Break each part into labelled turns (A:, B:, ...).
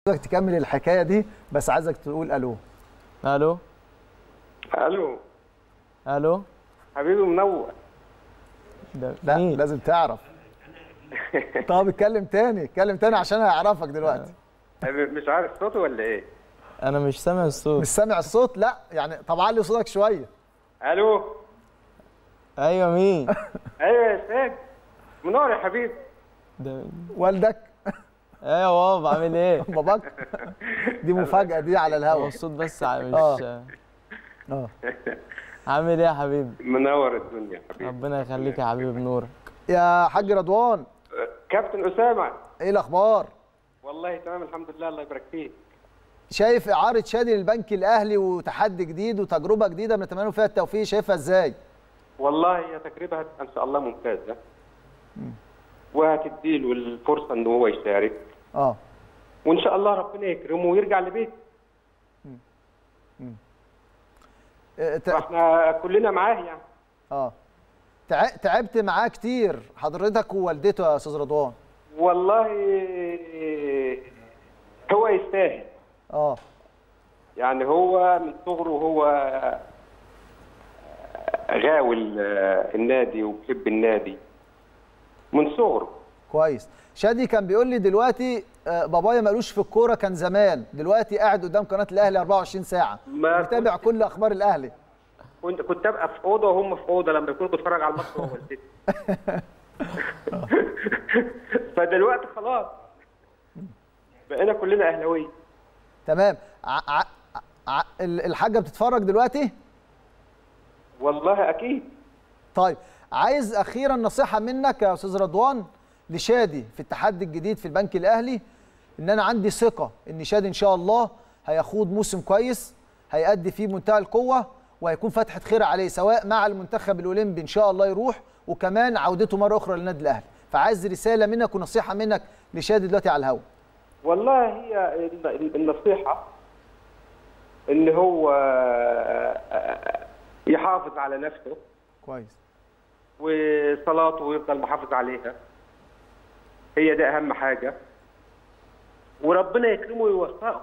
A: عايزك تكمل الحكايه دي بس عايزك تقول الو
B: الو
C: الو
B: الو
C: حبيبي منور
B: ده
A: لا
B: مين؟
A: لازم تعرف طب اتكلم تاني اتكلم تاني عشان هيعرفك دلوقتي
C: مش عارف صوتي ولا ايه
B: انا مش سامع الصوت
A: مش سامع الصوت لا يعني طب علي صوتك شويه
C: الو
B: ايوه مين
C: ايوه يا استاذ منور يا حبيبي
B: ده
A: والدك
B: ايوه بابا عامل ايه
A: باباك دي مفاجاه دي على
B: هو
A: الهوا
B: الصوت بس ع- مش
A: آه. اه
B: عامل ايه يا حبيبي
C: منور الدنيا يا حبيبي
B: ربنا يخليك يا حبيبي بنورك
A: يا حاج رضوان
C: كابتن اسامه
A: ايه الاخبار
C: والله تمام الحمد لله الله يبارك فيك
A: شايف اعاره شادي للبنك الاهلي وتحدي جديد وتجربه جديده بنتمنى فيها التوفيق شايفها ازاي
C: والله هي تجربه هتبقى ان شاء الله ممتازه وهتدي له الفرصه ان هو يشارك
A: اه
C: وان شاء الله ربنا يكرمه ويرجع لبيته
A: اه ت-
C: واحنا كلنا معاه يعني
A: اه تع- تعبت معاه كتير حضرتك ووالدته يا استاذ رضوان
C: والله هو يستاهل
A: اه
C: يعني هو من صغره هو غاوي النادي وبيحب النادي من صغره
A: كويس شادي كان بيقول لي دلوقتي آه، بابايا مالوش في الكوره كان زمان دلوقتي قاعد قدام قناه الاهلي 24 ساعه
C: ما
A: بيتابع كل اخبار الاهلي
C: كنت كنت ابقى في اوضه وهم في اوضه لما يكونوا بيتفرج على الماتش هو والدتي فدلوقتي خلاص بقينا كلنا اهلاويه
A: تمام ع... ع... ع... ال- الحاجه بتتفرج دلوقتي
C: والله اكيد
A: طيب عايز اخيرا نصيحه منك يا استاذ رضوان لشادي في التحدي الجديد في البنك الاهلي ان انا عندي ثقه ان شادي ان شاء الله هيخوض موسم كويس هيأدي فيه منتهى القوه وهيكون فتحه خير عليه سواء مع المنتخب الاولمبي ان شاء الله يروح وكمان عودته مره اخرى للنادي الاهلي فعايز رساله منك ونصيحه منك لشادي دلوقتي على الهواء
C: والله هي ال- النصيحه ان هو يحافظ على نفسه
A: كويس
C: وصلاته ويفضل محافظ عليها هي ده اهم حاجه وربنا يكرمه ويوفقه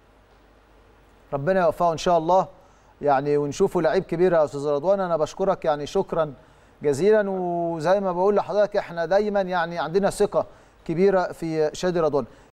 A: ربنا يوفقه ان شاء الله يعني ونشوفه لعيب كبير يا استاذ رضوان انا بشكرك يعني شكرا جزيلا وزي ما بقول لحضرتك احنا دايما يعني عندنا ثقه كبيره في شادي رضوان